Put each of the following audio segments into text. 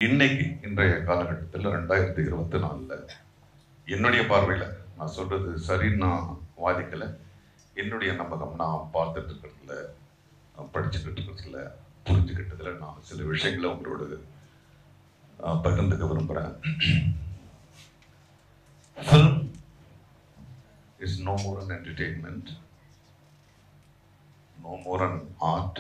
இன்னைக்கு இன்றைய காலகட்டத்தில் ரெண்டாயிரத்தி இருபத்தி நாலில் என்னுடைய பார்வையில் நான் சொல்றது சரின்னு நான் வாதிக்கலை என்னுடைய நம்பகம் நான் பார்த்துட்டு இருக்கிறதுல நான் படிச்சுக்கிட்டு இருக்கிறதுல புரிஞ்சுக்கிட்டதுல நான் சில விஷயங்களை உங்களோட ஆஹ், பகிர்ந்துக்க விரும்புகிறேன் film is no more an entertainment no more an art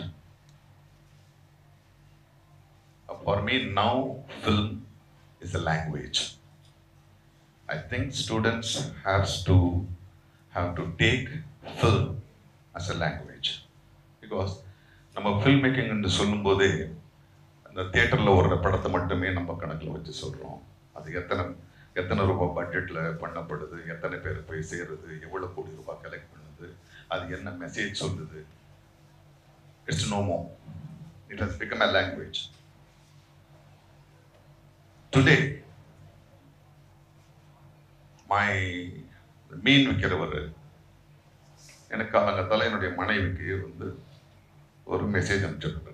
for me now film is a language i think students has to have to take film as a language because நம்ம ஃபில்ம் மேக்கிங் என்று சொல்லும்போதே அந்த தியேட்டரில் ஒரு படத்தை மட்டுமே நம்ம கணக்கில் வச்சு சொல்கிறோம் அது எத்தனை எத்தனை ரூபாய் பட்ஜெட்டில் பண்ணப்படுது எத்தனை பேர் போய் சேருது எவ்வளோ கோடி ரூபாய் கலெக்ட் பண்ணுது அது என்ன மெசேஜ் சொல்லுது it's no more it has become a language today my மீன் விற்கிறவர் எனக்கு காலங்கத்தால என்னுடைய மனைவிக்கு வந்து ஒரு மெசேஜ் அனுப்பிச்சிருந்தார்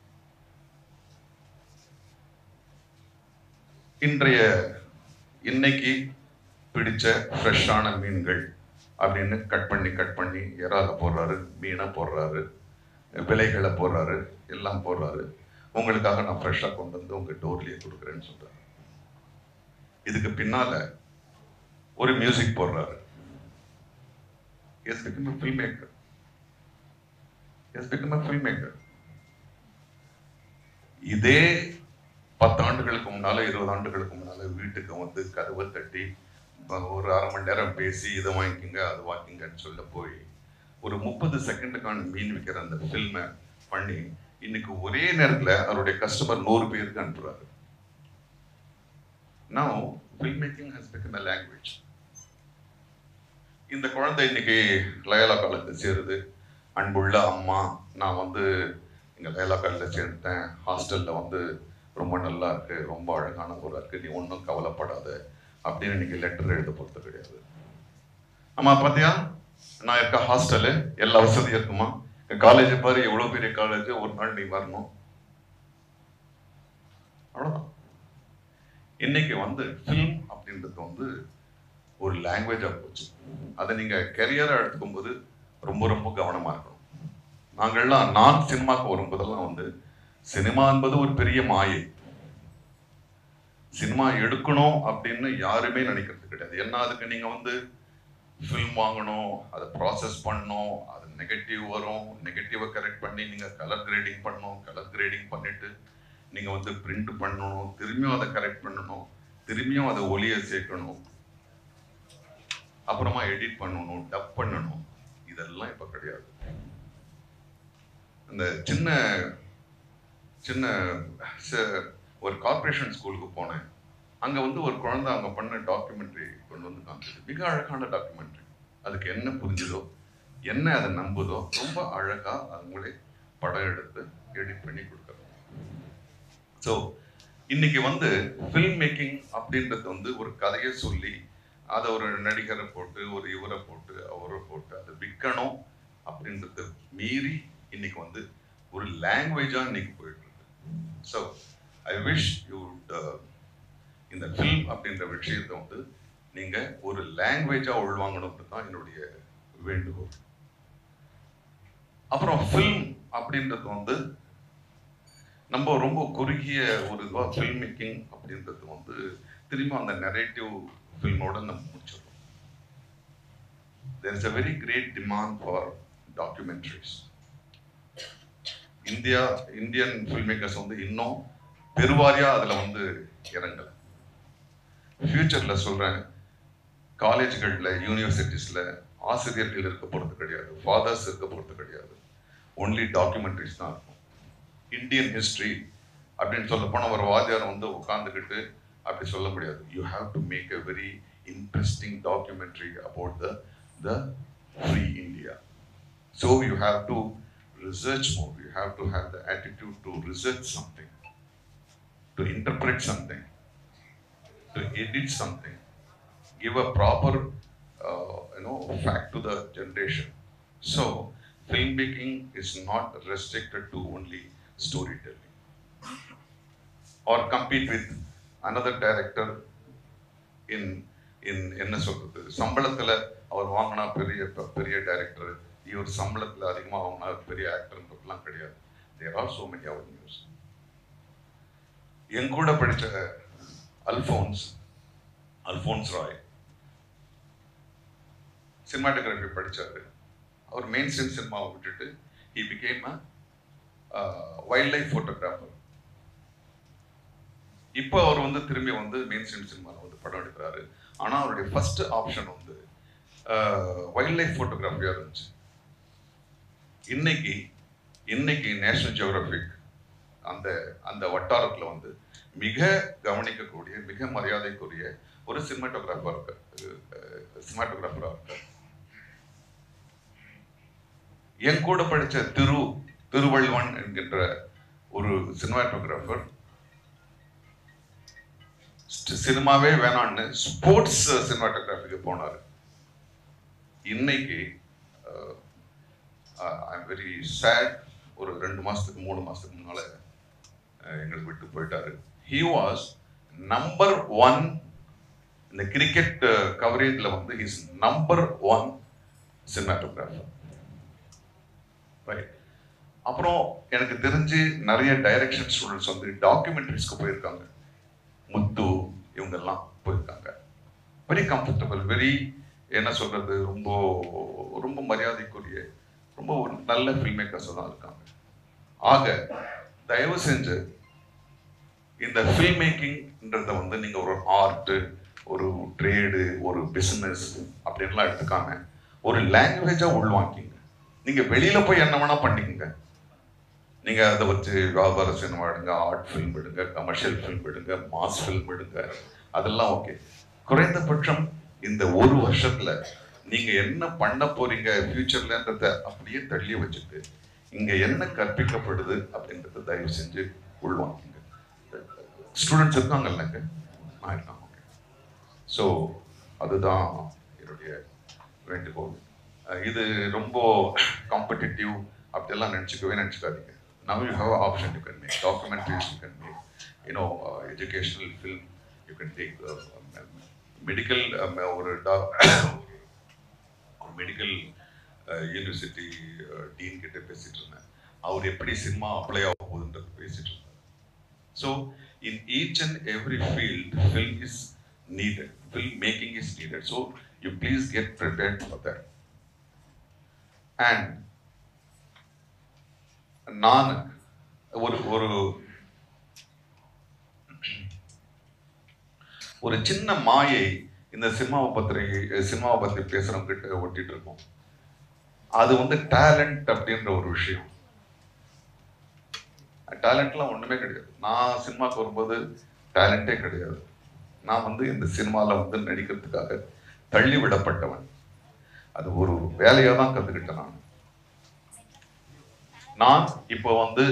இன்றைய இன்னைக்கு பிடிச்ச ஃப்ரெஷ்ஷான மீன்கள் அப்படின்னு கட் பண்ணி கட் பண்ணி இறால போடுறாரு மீனை போடுறாரு விலைகளை போடுறாரு எல்லாம் போடுறாரு உங்களுக்காக நான் ஃப்ரெஷ்ஷாக கொண்டு வந்து உங்கள் டோர்லேயே கொடுக்குறேன்னு சொல்கிறாரு இதுக்கு பின்னால ஒரு மியூசிக் போடுறாரு has become film maker has become film maker இதே பத்து ஆண்டுகளுக்கு முன்னால இருபது ஆண்டுகளுக்கு முன்னால வீட்டுக்கு வந்து கதவை தட்டி ப- ஒரு அரை மணி நேரம் பேசி இதை வாங்கிக்கங்க அது வாங்கிக்கங்கன்னு சொல்ல போய் ஒரு முப்பது செகண்டுக்கான மீன் விற்கிற அந்த ஃபில்மை பண்ணி இன்னைக்கு ஒரே நேரத்துல அவருடைய கஸ்டமர் நூறு பேருக்கு அனுப்புறாரு Now, filmmaking has become a language. இந்த குழந்தை இன்னைக்கு லயலா காலேஜில் சேருது அன்புள்ள அம்மா நான் வந்து இங்கே லயலா காலேஜில் சேர்ந்தேன் ஹாஸ்டலில் வந்து ரொம்ப நல்லா இருக்கு ரொம்ப அழகான ஊராக இருக்கு நீ ஒன்றும் கவலைப்படாத அப்படின்னு இன்னைக்கு லெட்டர் எழுத போகிறது கிடையாது அம்மா பார்த்தியா நான் இருக்க ஹாஸ்டலு எல்லா வசதியும் இருக்குமா காலேஜ் பாரு எவ்வளோ பெரிய காலேஜ் ஒரு நாள் நீ வரணும் அவ்வளோதான் இன்னைக்கு வந்து ஃபில்ம் அப்படின்றது வந்து ஒரு லாங்குவேஜாக போச்சு அதை நீங்கள் கெரியராக எடுத்துக்கும்போது ரொம்ப ரொம்ப கவனமாக இருக்கணும் நாங்கள்லாம் நான் சினிமாக்கு வரும்போதெல்லாம் வந்து சினிமா என்பது ஒரு பெரிய மாயை சினிமா எடுக்கணும் அப்படின்னு யாருமே நினைக்கிறது கிடையாது என்ன அதுக்கு நீங்கள் வந்து ஃபில்ம் வாங்கணும் அதை ப்ராசஸ் பண்ணணும் அது நெகட்டிவ் வரும் நெகட்டிவை கரெக்ட் பண்ணி நீங்கள் கலர் கிரேடிங் பண்ணணும் கலர் கிரேடிங் பண்ணிட்டு நீங்கள் வந்து பிரிண்ட் பண்ணணும் திரும்பியும் அதை கரெக்ட் பண்ணணும் திரும்பியும் அதை ஒளியை சேர்க்கணும் அப்புறமா எடிட் பண்ணணும் டப் பண்ணணும் இதெல்லாம் இப்போ கிடையாது அந்த சின்ன சின்ன ச- ஒரு கார்ப்பரேஷன் ஸ்கூலுக்கு போனேன் அங்கே வந்து ஒரு குழந்தை அவங்க பண்ண டாக்குமெண்ட்ரி கொண்டு வந்து காமிச்சது மிக அழகான டாக்குமெண்ட்ரி அதுக்கு என்ன புரிஞ்சுதோ என்ன அதை நம்புதோ ரொம்ப அழகாக அவங்களே படம் எடுத்து எடிட் பண்ணி கொடுக்குறாங்க ஸோ இன்னைக்கு வந்து ஃபில்ம் மேக்கிங் அப்படின்றது வந்து ஒரு கதையை சொல்லி அதை ஒரு நடிகரை போட்டு ஒரு இவரை போட்டு அவரை போட்டு அதை விற்கணும் அப்படின்றத மீறி இன்னைக்கு வந்து ஒரு லாங்குவேஜாக இன்னைக்கு போயிட்டு இருக்கு ஸோ ஐ விஷ் யூ இந்த ஃபில்ம் அப்படின்ற விஷயத்தை வந்து நீங்கள் ஒரு லாங்குவேஜாக உள்வாங்கணும்னு தான் என்னுடைய வேண்டுகோள் அப்புறம் ஃபில்ம் அப்படின்றது வந்து நம்ம ரொம்ப குறுகிய ஒரு இதுவாக ஃபில்ம் மேக்கிங் அப்படின்றது வந்து திரும்ப அந்த நெரேட்டிவ் ஃபில்மோட நம்ம முடிச்சிடுறோம் there is a very great demand for documentaries India Indian film makers வந்து இன்னும் பெருவாரியா அதுல வந்து இறங்கல ஃபியூச்சர்ல சொல்றேன் காலேஜ்களில் யூனிவர்சிட்டிஸ்ல ஆசிரியர்கள் இருக்க போறது கிடையாது ஃபாதர்ஸ் இருக்க போறது கிடையாது ஒன்லி டாக்குமெண்ட்ரிஸ் தான் இருக்கும் இந்தியன் ஹிஸ்டரி அப்படின்னு சொல்ல போனா ஒரு வாத்தியார் வந்து உட்கார்ந்துக்கிட்டு அப்படி சொல்ல முடியாது you have to make a very interesting documentary about the the free India so you have to research more. You have to have the attitude to research something, to interpret something, to edit something, give a proper, uh, you know, fact to the generation. So, filmmaking is not restricted to only storytelling. Or compete with another director in in என்ன சொல்றது சம்பளத்துல அவர் வாங்கினா பெரிய பெரிய director இவர் சம்பளத்துல அதிகமா வாங்கினா பெரிய ஆக்டர்ன்றதுலாம் கிடையாது there are so many avenues என் கூட படிச்ச அல்போன்ஸ் அல்போன்ஸ் ராய் சினிமாட்டோகிராஃபி படிச்சாரு அவர் மெயின் ஸ்ட்ரீம் சினிமாவை விட்டுட்டு he became a wild life photographer இப்போ அவர் வந்து திரும்பி வந்து மெயின் ஸ்ட்ரீம் சினிமாவில் வந்து படம் எடுக்கிறாரு ஆனால் அவருடைய ஃபர்ஸ்ட் ஆப்ஷன் வந்து வைல்ட் லைஃப் ஃபோட்டோகிராஃபியாக இருந்துச்சு இன்னைக்கு இன்னைக்கு நேஷனல் ஜியோகிராஃபிக் அந்த அந்த வட்டாரத்தில் வந்து மிக கவனிக்கக்கூடிய மிக மரியாதைக்குரிய ஒரு சினிமாட்டோகிராஃபர் இருக்க சினிமாட்டோகிராஃபராக இருக்கார் என் கூட படிச்ச திரு திருவள்ளுவன் என்கின்ற ஒரு சினிமாட்டோகிராஃபர் சினிமாவே வேணான்னு ஸ்போர்ட்ஸ் சினிமாட்டோகிராஃபிக்கு போனார் இன்னைக்கு ஐ எம் வெரி சேட் ஒரு ரெண்டு மாசத்துக்கு மூணு மாசத்துக்கு முன்னால அஹ், எங்களுக்கு விட்டு போயிட்டாரு ஹி வாஸ் நம்பர் ஒன் இந்த கிரிக்கெட் கவரேஜ்ல வந்து is number one cinematographer right அப்புறம் எனக்கு தெரிஞ்சு நிறைய டைரக்ஷன் ஸ்டூடெண்ட்ஸ் வந்து டாக்குமெண்ட்ரிஸ்க்கு போயிருக்காங்க முத்து இவங்கெல்லாம் போயிருக்காங்க வெரி கம்ஃபர்டபுள் வெரி என்ன சொல்றது ரொம்ப ரொம்ப மரியாதைக்குரிய ரொம்ப ஒரு நல்ல ஃபில்ம் மேக்கர்ஸ் தான் இருக்காங்க ஆக தயவு செஞ்சு இந்த ஃபில்ம் மேக்கிங்ன்றத வந்து நீங்க ஒரு ஆர்ட் ஒரு ட்ரேடு ஒரு பிசினஸ் அப்படின்லாம் எடுத்துக்காம ஒரு லாங்குவேஜா உள்வாங்கிங்க நீங்க வெளியில போய் என்ன வேணா பண்ணிக்கங்க நீங்க அதை வச்சு வியாபார சினிமா எடுங்க ஆர்ட் ஃபில்ம் எடுங்க கமர்ஷியல் ஃபில்ம் எடுங்க மாஸ் ஃபில்ம் எடுங்க அதெல்லாம் ஓகே குறைந்தபட்சம் இந்த ஒரு வருஷத்துல நீங்க என்ன பண்ண போறீங்க ஃபியூச்சர்லன்றத அப்படியே தள்ளி வச்சுட்டு இங்க என்ன கற்பிக்கப்படுது அப்படின்றத தயவு செஞ்சு உள்வாங்கிங்க ஸ்டூடெண்ட்ஸ் இருக்காங்கல்லங்க நான் இருக்காங்க ஸோ அதுதான் என்னுடைய வேண்டுகோள் அஹ் இது ரொம்ப காம்படிட்டிவ் அப்படியெல்லாம் நினச்சிக்கவே நினச்சிக்காதீங்க now you have an option you can make documentaries you can make you know uh, educational film you can take uh, um, medical um, ஒரு மெடிக்கல் யூனிவர்சிட்டி டீன் கிட்ட பேசிட்டு இருந்தேன் அவர் எப்படி சினிமா அப்ளை ஆக போகுதுன்றது பேசிட்டு இருந்தார் so in each and every field film is needed film making is needed so you please get prepared for that and நான் ஒரு ஒரு ஒரு சின்ன மாயை இந்த சினிமாவை பத்திரிகை சினிமாவை பத்தி பேசுறவங்க கிட்ட ஒட்டிட்டு இருக்கோம் அது வந்து டேலண்ட் அப்படின்ற ஒரு விஷயம் டேலண்ட்லாம் ஒண்ணுமே கிடையாது நான் சினிமாக்கு வரும்போது டேலண்டே கிடையாது நான் வந்து இந்த சினிமாவில் வந்து நடிக்கிறதுக்காக தள்ளி விடப்பட்டவன் அது ஒரு வேலையாக தான் கற்றுக்கிட்டேன் நான் நான் இப்போ வந்து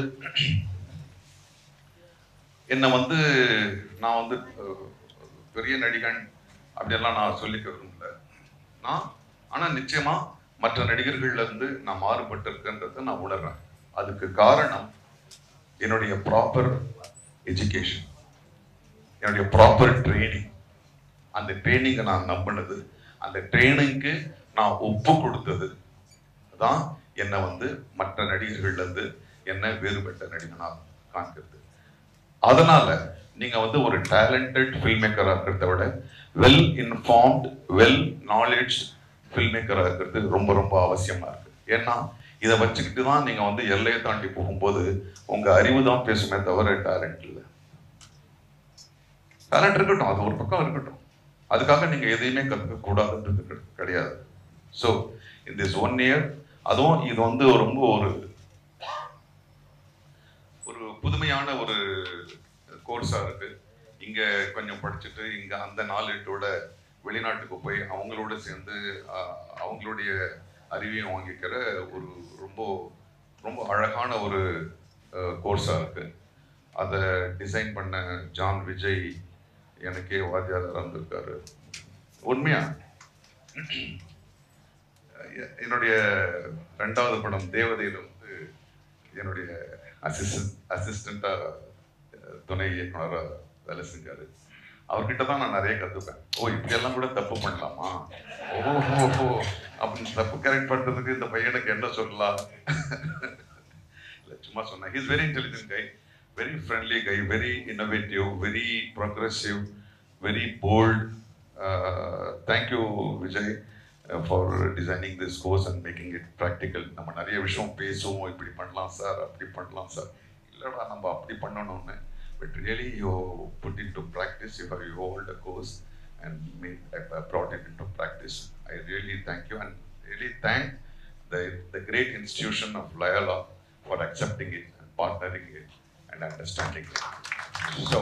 என்னை வந்து நான் வந்து அஹ், பெரிய நடிகன் அப்படியெல்லாம் நான் சொல்லிக்க விரும்பல நான் ஆனால் நிச்சயமா மற்ற நடிகர்கள்ல இருந்து நான் மாறுபட்டு இருக்கேன்றதை நான் உணர்றேன் அதுக்கு காரணம் என்னுடைய ப்ராப்பர் எஜுகேஷன் என்னுடைய ப்ராப்பர் ட்ரைனிங் அந்த ட்ரைனிங்கை நான் நம்பினது அந்த ட்ரைனிங்க்கு நான் ஒப்பு கொடுத்தது தான் என்னை வந்து மற்ற நடிகர்கள்ல இருந்து என்ன வேறுபட்ட நடிகனாக காண்கிறது அதனால நீங்க வந்து ஒரு டேலண்டட் ஃபில்ம் மேக்கரா இருக்கிறத விட well informed well knowledge film மேக்கரா இருக்கிறது ரொம்ப ரொம்ப அவசியமா இருக்கு ஏன்னா இதை வச்சுக்கிட்டு தான் நீங்க வந்து எல்லையை தாண்டி போகும்போது உங்க அறிவு தான் பேசுமே தவிர டேலண்ட் இல்லை டேலண்ட் இருக்கட்டும் அது ஒரு பக்கம் இருக்கட்டும் அதுக்காக நீங்க எதையுமே கற்றுக்க கூடாதுன்றது கிடை- கிடையாது so in this one year அதுவும் இது வந்து ரொம்ப ஒரு ஒரு புதுமையான ஒரு கோர்ஸா இருக்கு இங்க கொஞ்சம் படிச்சுட்டு இங்க அந்த நாலேஜோட வெளிநாட்டுக்கு போய் அவங்களோட சேர்ந்து ஆஹ், அவங்களுடைய அறிவையும் வாங்கிக்கிற ஒரு ரொம்ப ரொம்ப அழகான ஒரு கோர்ஸா இருக்கு அதை டிசைன் பண்ண ஜான் விஜய் எனக்கே வாத்தியார் இருந்திருக்காரு உண்மையா எ- என்னுடைய ரெண்டாவது படம் தேவதையில வந்து என்னுடைய அசிஸ்டன்ட் அசிஸ்டண்டா துணை இயக்குனராக வேலை செஞ்சார் அவர்கிட்ட தான் நான் நிறைய கற்றுப்பேன் ஓ இப்படியெல்லாம் கூட தப்பு பண்ணலாமா ஓ ஓ ஓ அப்படின்னு தப்பு கரெக்ட் பண்ணுறதுக்கு இந்த பையனுக்கு என்ன சொல்லலாம் இல்லை சும்மா சொன்னேன் he's very intelligent guy very friendly guy very innovative very progressive very bold thank you Vijay for designing this course and making it practical நம்ம நிறைய விஷயம் பேசுவோம் இப்படி பண்ணலாம் சார் அப்படி பண்ணலாம் சார் இல்லைடா நம்ம அப்படி பண்ணணும்னு but really you put in to practice you how you hold a course and make brought it in to practice I really thank you and really thank the the great institution of Loyola for accepting it and partnering it and understanding it so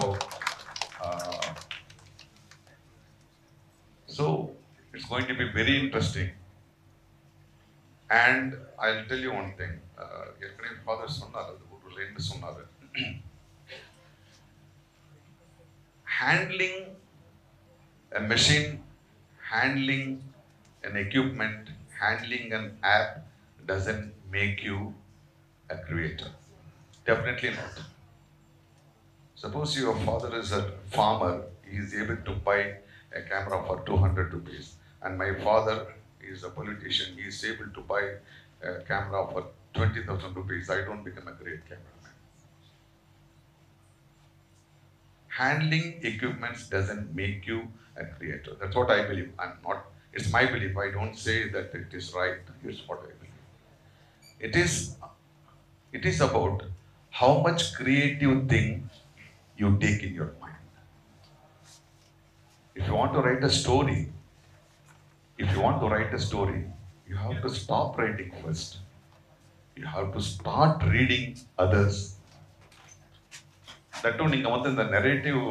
So it's going to be very interesting. And I'll tell you one thing. Uh, ஏற்கனவே father சொன்னார் அது ஒரு line சொன்னார் handling a machine, handling an equipment, handling an app doesn't make you a creator. Definitely not. Suppose your father is a farmer, he is able to buy a camera for 200 rupees, and my father is a politician, he is able to buy a camera for 20,000 rupees. I don't become a great cameraman. Handling equipments doesn't make you a creator. That's what I believe. I'm not, it's my belief. I don't say that it is right. Here's what I believe. It is, it is about how much creative thing you take in your mind. If you want to write a story, if you want to write a story, you have to stop writing first. You have to start reading others. தட்டும் நீங்கள் வந்து இந்த narrative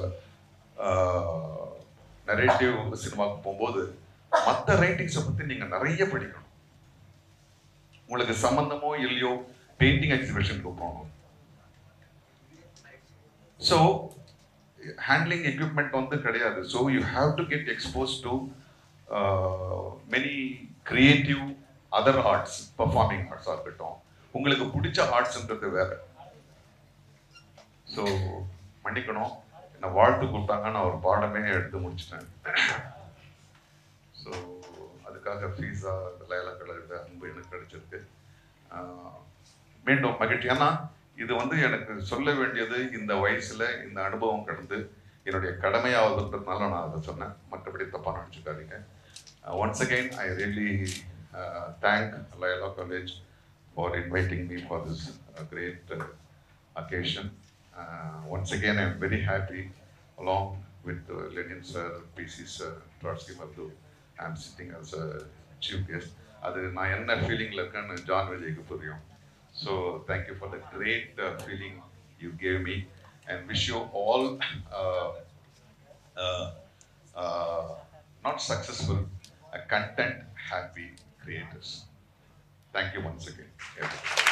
narrative சினிமாவுக்கு போகும்போது மற்ற ரைட்டிங்ஸை பற்றி நீங்கள் நிறைய படிக்கணும் உங்களுக்கு சம்மந்தமோ இல்லையோ பெயிண்டிங் எக்ஸிபிஷனுக்கு போகணும் ஸோ ஹேண்ட்லிங் எக்யூப்மெண்ட் வந்து கிடையாது so you have to get expose to many creative other arts performing ஆர்ட்ஸாக இருக்கட்டும் உங்களுக்கு பிடிச்ச ஆர்ட்ஸ்ன்றது வேற ஸோ மன்னிக்கணும் என்னை வாழ்த்து கொடுத்தாங்க நான் ஒரு பாடமே எடுத்து முடிச்சிட்டேன் ஸோ அதுக்காக ஃபீஸா லயலா கழகத்தை அன்பு எனக்கு கிடைச்சிருக்கு ஆஹ் மீண்டும் மகிழ்ச்சி ஏன்னா இது வந்து எனக்கு சொல்ல வேண்டியது இந்த வயசுல இந்த அனுபவம் கடந்து என்னுடைய கடமையாவதுன்றதுனால நான் அதை சொன்னேன் மற்றபடி தப்பா நினச்சிக்காதீங்க once again I really thank Loyola college for inviting me for this great occasion. Uh, once again, I'm very happy, along with uh, Lenin sir, PC sir, Trotsky Madhu, I'm sitting as a chief guest. அது நான் என்ன ஃபீலிங்கில் இருக்கேன்னு John விஜய்க்கு புரியும் so thank you for the great feeling you gave me and wish you all not successful content happy creators thank you once again